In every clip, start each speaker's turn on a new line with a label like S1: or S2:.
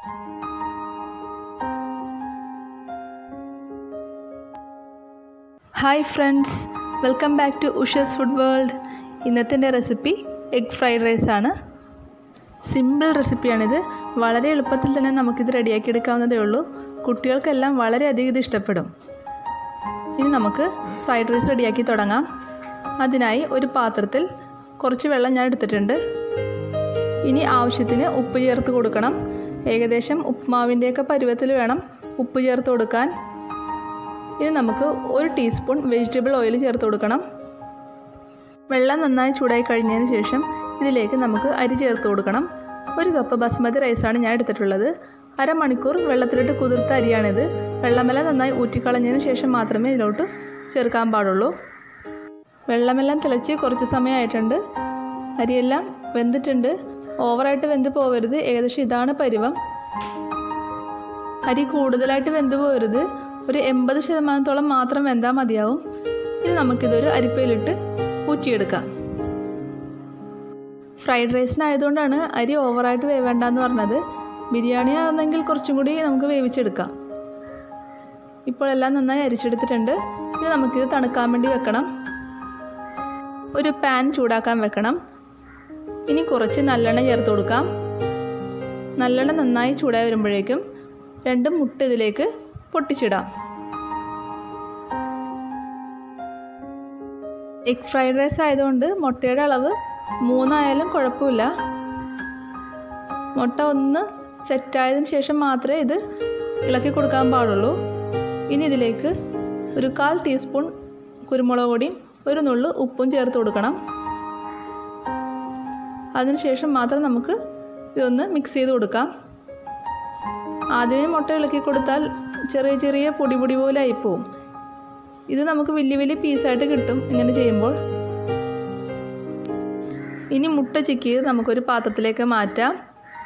S1: hi friends welcome back to Ushas food world ഇന്നത്തെ എൻ്റെ recipe egg fried rice ആണ് simple റെസിപ്പിയാണിത് വളരെ എളുപ്പത്തിൽ തന്നെ നമുക്കിത് റെഡിയാക്കി എടുക്കാവുന്നതേ ഉള്ളൂ കുട്ടികൾക്കെല്ലാം വളരെയധികം ഇത് ഇഷ്ടപ്പെടും ഇനി നമുക്ക് ഫ്രൈഡ് റൈസ് റെഡിയാക്കി തുടങ്ങാം അതിനായി ഒരു പാത്രത്തിൽ കുറച്ച് വെള്ളം ഞാൻ എടുത്തിട്ടുണ്ട് ഇനി ആവശ്യത്തിന് ഉപ്പ് ചേർത്ത് കൊടുക്കണം ഏകദേശം ഉപ്പുമാവിൻ്റെയൊക്കെ പരുവത്തിൽ വേണം ഉപ്പ് ചേർത്ത് കൊടുക്കാൻ ഇനി നമുക്ക് ഒരു ടീസ്പൂൺ വെജിറ്റബിൾ ഓയിൽ ചേർത്ത് കൊടുക്കണം വെള്ളം നന്നായി ചൂടായി കഴിഞ്ഞതിന് ശേഷം ഇതിലേക്ക് നമുക്ക് അരി ചേർത്ത് കൊടുക്കണം ഒരു കപ്പ് ബസ്മതി റൈസാണ് ഞാൻ എടുത്തിട്ടുള്ളത് അരമണിക്കൂർ വെള്ളത്തിലിട്ട് കുതിർത്ത അരിയാണിത് വെള്ളമെല്ലാം നന്നായി ഊറ്റിക്കളഞ്ഞതിന് ശേഷം മാത്രമേ ഇതിലോട്ട് ചേർക്കാൻ പാടുള്ളൂ വെള്ളമെല്ലാം തിളച്ച് കുറച്ച് സമയമായിട്ടുണ്ട് അരിയെല്ലാം വെന്തിട്ടുണ്ട് ഓവറായിട്ട് വെന്ത് പോകരുത് ഏകദേശം ഇതാണ് പരുവം അരി കൂടുതലായിട്ട് വെന്ത് പോകരുത് ഒരു എൺപത് ശതമാനത്തോളം മാത്രം വെന്താൽ മതിയാവും ഇനി നമുക്കിതൊരു അരിപ്പയിലിട്ട് ഊറ്റിയെടുക്കാം ഫ്രൈഡ് റൈസിനായതുകൊണ്ടാണ് അരി ഓവറായിട്ട് വേവേണ്ടെന്ന് പറഞ്ഞത് ബിരിയാണി ആണെങ്കിൽ കുറച്ചും കൂടി നമുക്ക് വേവിച്ചെടുക്കാം ഇപ്പോൾ എല്ലാം നന്നായി അരിച്ചെടുത്തിട്ടുണ്ട് ഇനി നമുക്കിത് തണുക്കാൻ വേണ്ടി വെക്കണം ഒരു പാൻ ചൂടാക്കാൻ വെക്കണം ഇനി കുറച്ച് നല്ലെണ്ണ ചേർത്ത് കൊടുക്കാം നല്ലെണ്ണ നന്നായി ചൂടായി വരുമ്പോഴേക്കും രണ്ട് മുട്ട ഇതിലേക്ക് പൊട്ടിച്ചിടാം എഗ് ഫ്രൈഡ് റൈസ് ആയതുകൊണ്ട് മുട്ടയുടെ അളവ് മൂന്നായാലും കുഴപ്പമില്ല മുട്ട ഒന്ന് സെറ്റായതിനു ശേഷം മാത്രമേ ഇത് ഇളക്കി കൊടുക്കാൻ പാടുള്ളൂ ഇനി ഇതിലേക്ക് ഒരു കാൽ ടീസ്പൂൺ കുരുമുളക് പൊടിയും ഒരു നുള്ളു ഉപ്പും ചേർത്ത് കൊടുക്കണം അതിനുശേഷം മാത്രം നമുക്ക് ഇതൊന്ന് മിക്സ് ചെയ്ത് കൊടുക്കാം ആദ്യമേ മുട്ട ഇളക്കി കൊടുത്താൽ ചെറിയ ചെറിയ പൊടി പൊടി പോലെ ആയിപ്പോവും ഇത് നമുക്ക് വലിയ വലിയ പീസായിട്ട് കിട്ടും ഇങ്ങനെ ചെയ്യുമ്പോൾ ഇനി മുട്ട ചിക്കി നമുക്കൊരു പാത്രത്തിലേക്ക് മാറ്റാം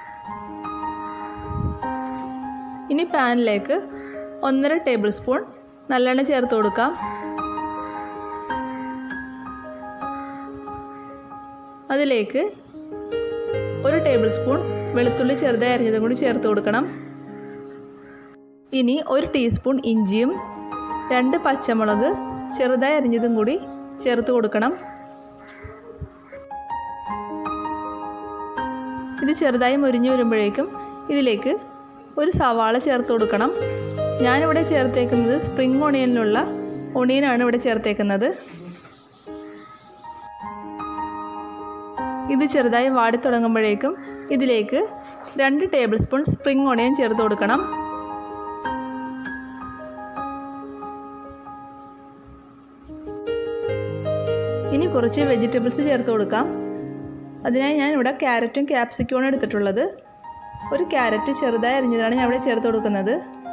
S1: ഇനി പാനിലേക്ക് ഒന്നര ടേബിൾ സ്പൂൺ നല്ലെണ്ണ ചേർത്ത് കൊടുക്കാം അതിലേക്ക് ഒരു ടേബിൾ സ്പൂൺ വെളുത്തുള്ളി ചെറുതായി അരിഞ്ഞതും കൂടി ചേർത്ത് കൊടുക്കണം ഇനി ഒരു ടീസ്പൂൺ ഇഞ്ചിയും രണ്ട് പച്ചമുളക് ചെറുതായി അരിഞ്ഞതും കൂടി ചേർത്ത് കൊടുക്കണം ഇത് ചെറുതായി മുരിഞ്ഞു വരുമ്പോഴേക്കും ഇതിലേക്ക് ഒരു സവാള ചേർത്ത് കൊടുക്കണം ഞാനിവിടെ ചേർത്തേക്കുന്നത് സ്പ്രിംഗ് ഒണിയനിലുള്ള ഒണിയനാണ് ഇവിടെ ചേർത്തേക്കുന്നത് ഇത് ചെറുതായി വാടി തുടങ്ങുമ്പോഴേക്കും ഇതിലേക്ക് രണ്ട് ടേബിൾ സ്പൂൺ സ്പ്രിംഗ് ഒണിയൻ ചേർത്ത് കൊടുക്കണം ഇനി കുറച്ച് വെജിറ്റബിൾസ് ചേർത്ത് കൊടുക്കാം അതിനായി ഞാൻ ഇവിടെ ക്യാരറ്റും ക്യാപ്സിക്കുമാണ് എടുത്തിട്ടുള്ളത് ഒരു ക്യാരറ്റ് ചെറുതായി അരിഞ്ഞതാണ് ഞാൻ ഇവിടെ ചേർത്ത് കൊടുക്കുന്നത്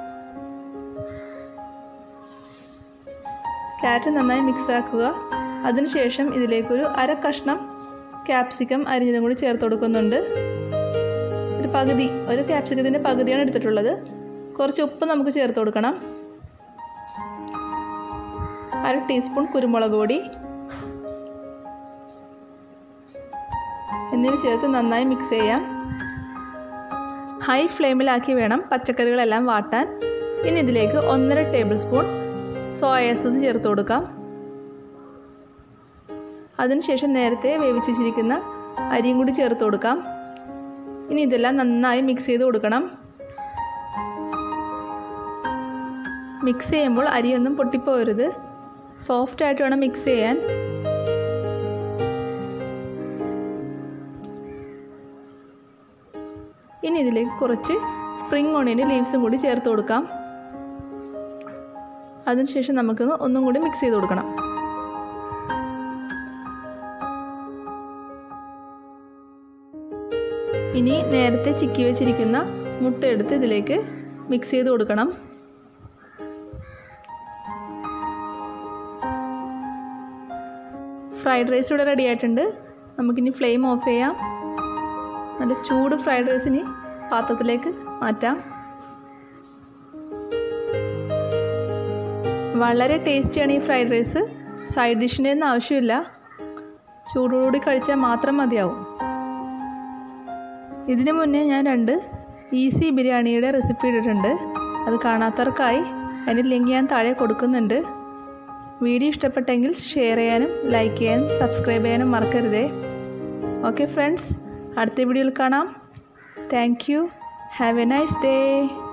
S1: ക്യാരറ്റ് നന്നായി മിക്സ് ആക്കുക അതിനുശേഷം ഇതിലേക്കൊരു അര കഷ്ണം ക്യാപ്സിക്കം അരിഞ്ഞതും കൂടി ചേർത്ത് കൊടുക്കുന്നുണ്ട് ഒരു പകുതി ഒരു ക്യാപ്സിക്കത്തിൻ്റെ പകുതിയാണ് എടുത്തിട്ടുള്ളത് കുറച്ച് ഉപ്പ് നമുക്ക് ചേർത്ത് കൊടുക്കണം അര ടീസ്പൂൺ കുരുമുളക് പൊടി എന്നിവ ചേർത്ത് നന്നായി മിക്സ് ചെയ്യാം ഹൈ ഫ്ലെയിമിലാക്കി വേണം പച്ചക്കറികളെല്ലാം വാട്ടാൻ ഇനി ഇതിലേക്ക് ഒന്നര ടേബിൾ സ്പൂൺ സോയ സോസ് ചേർത്ത് കൊടുക്കാം അതിനുശേഷം നേരത്തെ വേവിച്ച് വെച്ചിരിക്കുന്ന അരിയും കൂടി ചേർത്ത് കൊടുക്കാം ഇനി ഇതെല്ലാം നന്നായി മിക്സ് ചെയ്ത് കൊടുക്കണം മിക്സ് ചെയ്യുമ്പോൾ അരിയൊന്നും പൊട്ടിപ്പോകരുത് സോഫ്റ്റായിട്ട് വേണം മിക്സ് ചെയ്യാൻ ഇനി ഇതിലേക്ക് കുറച്ച് സ്പ്രിംഗ് ഓണിയൻ്റെ ലീവ്സും കൂടി ചേർത്ത് കൊടുക്കാം അതിനുശേഷം നമുക്കൊന്ന് ഒന്നും കൂടി മിക്സ് ചെയ്ത് കൊടുക്കണം ഇനി നേരത്തെ ചിക്കി വെച്ചിരിക്കുന്ന മുട്ട എടുത്ത് ഇതിലേക്ക് മിക്സ് ചെയ്ത് കൊടുക്കണം ഫ്രൈഡ് റൈസ് ഇവിടെ റെഡി ആയിട്ടുണ്ട് നമുക്കിനി ഫ്ലെയിം ഓഫ് ചെയ്യാം നല്ല ചൂട് ഫ്രൈഡ് റൈസ് ഇനി പാത്രത്തിലേക്ക് മാറ്റാം വളരെ ടേസ്റ്റിയാണ് ഈ ഫ്രൈഡ് റൈസ് സൈഡ് ഡിഷിൻ്റെ ഒന്നും ആവശ്യമില്ല ചൂടോടുകൂടി കഴിച്ചാൽ മാത്രം മതിയാവും ഇതിനു മുന്നേ ഞാൻ രണ്ട് ഈസി ബിരിയാണിയുടെ റെസിപ്പി ഇട്ടിട്ടുണ്ട് അത് കാണാത്തവർക്കായി അതിൻ്റെ ലിങ്ക് ഞാൻ താഴെ കൊടുക്കുന്നുണ്ട് വീഡിയോ ഇഷ്ടപ്പെട്ടെങ്കിൽ ഷെയർ ചെയ്യാനും ലൈക്ക് ചെയ്യാനും സബ്സ്ക്രൈബ് ചെയ്യാനും മറക്കരുതേ ഓക്കെ ഫ്രണ്ട്സ് അടുത്ത വീഡിയോയിൽ കാണാം thank you have a nice day